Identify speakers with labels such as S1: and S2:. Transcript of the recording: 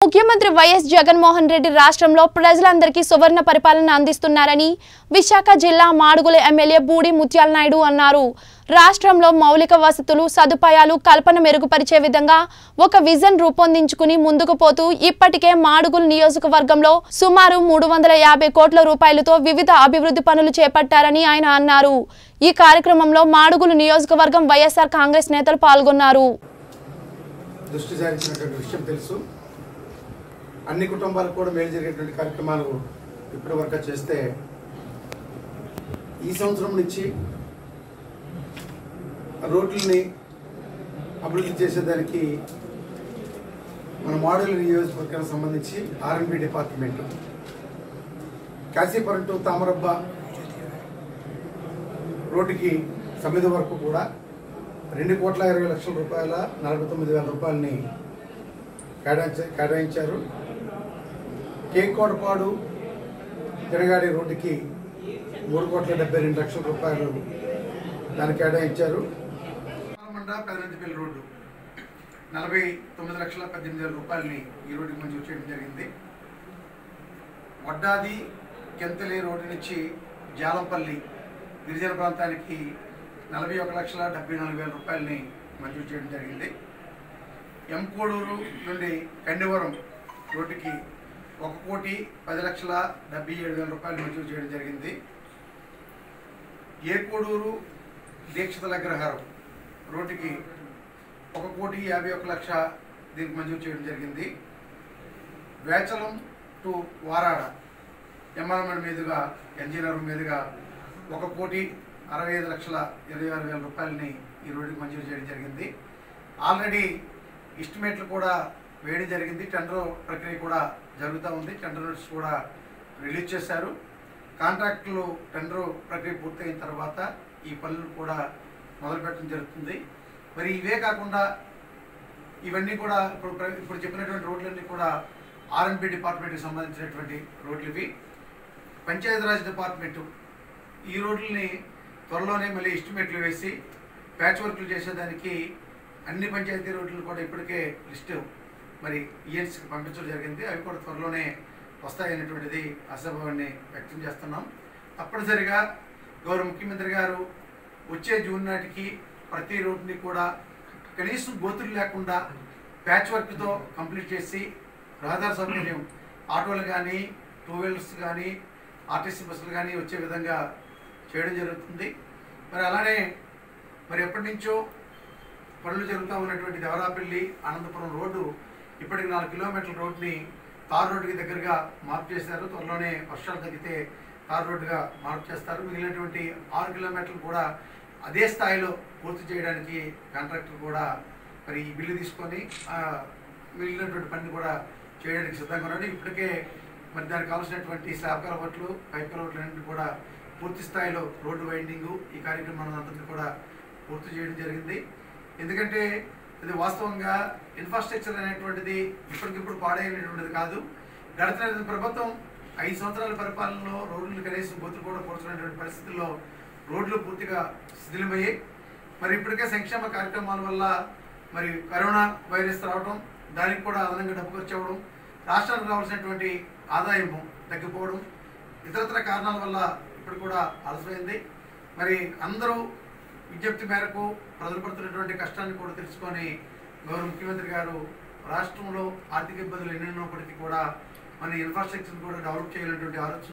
S1: ముఖ్యమంత్రి వైఎస్ జగన్మోహన్ రెడ్డి రాష్ట్రంలో ప్రజలందరికీ సువర్ణ పరిపాలన అందిస్తున్నారని విశాఖ జిల్లా మాడుగుల ఎమ్మెల్యే బూడి ముత్యాల నాయుడు అన్నారు రాష్ట్రంలో మౌలిక వసతులు సదుపాయాలు కల్పన మెరుగుపరిచే విధంగా ఒక విజన్ రూపొందించుకుని ముందుకు పోతూ ఇప్పటికే మాడుగుల్ నియోజకవర్గంలో సుమారు మూడు వందల యాభై కోట్ల రూపాయలతో వివిధ అభివృద్ధి పనులు చేపట్టారని ఆయన అన్నారు ఈ కార్యక్రమంలో మాడుగులు నియోజకవర్గం వైఎస్ఆర్ కాంగ్రెస్ నేతలు పాల్గొన్నారు
S2: దృష్టి సారించినటువంటి విషయం తెలుసు అన్ని కుటుంబాలకు కూడా మేలు జరిగేటువంటి కార్యక్రమాలు ఇప్పటి వరకు చేస్తే ఈ సంవత్సరం నుంచి రోడ్లని అభివృద్ధి చేసేదానికి మన మోడల్ నియోజకవర్గానికి సంబంధించి R N B department Kasipuram to Tamarabba రోడ్డుకి సమితి వరకు కూడా రెండు కోట్ల ఇరవై లక్షల రూపాయల నలభై తొమ్మిది వేల రూపాయలని కేటాయించ కేటాయించారు కేకోడపాడు తిరగాడి రోడ్డుకి మూడు కోట్ల డెబ్బై రెండు లక్షల రూపాయలు దాన్ని కేటాయించారు మండ పెదనంతిపల్లి రోడ్డు నలభై తొమ్మిది లక్షల పద్దెనిమిది వేల రూపాయలని ఈ రోడ్డుకి మంజూరు చేయడం జరిగింది వడ్డాది కెంతలి రోడ్డు నుంచి జాలంపల్లి గిరిజన ప్రాంతానికి నలభై ఒక లక్షల డెబ్బై నాలుగు వేల రూపాయలని మంజూరు చేయడం జరిగింది ఎంకోడూరు నుండి కండివరం రోడ్డుకి ఒక కోటి పది లక్షల డెబ్బై ఏడు వేల రూపాయలు మంజూరు చేయడం జరిగింది ఏకోడూరు దీక్షితుల అగ్రహారం రోడ్డుకి ఒక కోటి యాభై ఒక లక్ష దీనికి మంజూరు చేయడం జరిగింది వేచలం టు వారాడ ఎంఆర్ఎంఎల్ మీదుగా ఎన్జీఆర్ మీదుగా ఒక కోటి అరవై ఐదు లక్షల ఇరవై ఆరు వేల రూపాయలని ఈ రోడ్డుకి మంజూరు చేయడం జరిగింది ఆల్రెడీ ఎస్టిమేట్లు కూడా వేయడం జరిగింది టెండర్ ప్రక్రియ కూడా జరుగుతూ ఉంది టెండర్ నోట్స్ కూడా రిలీజ్ చేశారు కాంట్రాక్టులు టెండర్ ప్రక్రియ పూర్తయిన తర్వాత ఈ పనులు కూడా మొదలుపెట్టడం జరుగుతుంది మరి ఇవే కాకుండా ఇవన్నీ కూడా ఇప్పుడు ప్ర- ఇప్పుడు చెప్పినటువంటి రోడ్లన్నీ కూడా ఆర్ఎన్బి డిపార్ట్మెంట్కి సంబంధించినటువంటి రోడ్లు ఇవి పంచాయతీరాజ్ డిపార్ట్మెంటు ఈ రోడ్లని త్వరలోనే మళ్ళీ ఎస్టిమేట్లు వేసి ప్యాచ్ వర్క్లు చేసేదానికి అన్ని పంచాయతీ రోడ్లు కూడా ఇప్పటికే లిస్టు మరి ఈఎన్సీకి పంపించడం జరిగింది అవి కూడా త్వరలోనే వస్తాయనేటువంటిది ఆశాభావాన్ని వ్యక్తం చేస్తున్నాం తప్పనిసరిగా గౌరవ ముఖ్యమంత్రి గారు వచ్చే జూన్ నాటికి ప్రతి రోడ్ని కూడా కనీసం గోతులు లేకుండా ప్యాచ్ వర్క్తో కంప్లీట్ చేసి రహదారి సౌకర్యం ఆటోలు కానీ టూ వీలర్స్ కానీ ఆర్టీసీ బస్సులు కానీ వచ్చే విధంగా చేయడం జరుగుతుంది మరి అలానే మరి ఎప్పటి నుంచో పనులు జరుగుతూ ఉన్నటువంటి దేవరాపల్లి అనంతపురం రోడ్డు ఇప్పటికి నాలుగు కిలోమీటర్ల రోడ్ని తార్ రోడ్డుకి దగ్గరగా మార్పు చేశారు త్వరలోనే వర్షాలు తగ్గితే తార్ రోడ్డుగా మార్పు చేస్తారు మిగిలినటువంటి ఆరు కిలోమీటర్లు కూడా అదే స్థాయిలో పూర్తి చేయడానికి కాంట్రాక్టర్ కూడా మరి ఈ బిల్లు తీసుకొని ఆ, మిగిలినటువంటి పని కూడా చేయడానికి సిద్ధంగా ఉన్నాడు ఇప్పటికే మరి దానికి కావాల్సినటువంటి స్లాబ్ కలవట్లు పైప్ కలవట్లు అన్నింటినీ కూడా పూర్తి స్థాయిలో రోడ్డు వైండింగ్ ఈ కార్యక్రమాన్ని అంతటిని కూడా పూర్తి చేయడం జరిగింది ఎందుకంటే ఇది వాస్తవంగా ఇన్ఫ్రాస్ట్రక్చర్ అనేటువంటిది ఇప్పటికిప్పుడు పాడైనటువంటిది కాదు గడిచిన ప్రభుత్వం ఐదు సంవత్సరాల పరిపాలనలో రోడ్లు కనీసం బొత్తులు కూడా కూర్చున్నటువంటి పరిస్థితుల్లో రోడ్లు పూర్తిగా శిథిలమయ్యాయి మరి ఇప్పటికే సంక్షేమ కార్యక్రమాల వల్ల మరి కరోనా వైరస్ రావడం దానికి కూడా అదనంగా డబ్బు ఖర్చు అవ్వడం రాష్ట్రానికి రావాల్సినటువంటి ఆదాయము తగ్గిపోవడం ఇతరత్ర కారణాల వల్ల ఇప్పుడు కూడా అలసమైంది మరి అందరూ విజ్ఞప్తి మేరకు ప్రజలు పడుతున్నటువంటి కష్టాన్ని కూడా తెలుసుకొని గౌరవ ముఖ్యమంత్రి గారు రాష్ట్రంలో ఆర్థిక ఇబ్బందులు ఎన్నెన్నోప్పటికీ కూడా మన ఇన్ఫ్రాస్ట్రక్చర్ కూడా డెవలప్ చేయాలనేటువంటి ఆలోచన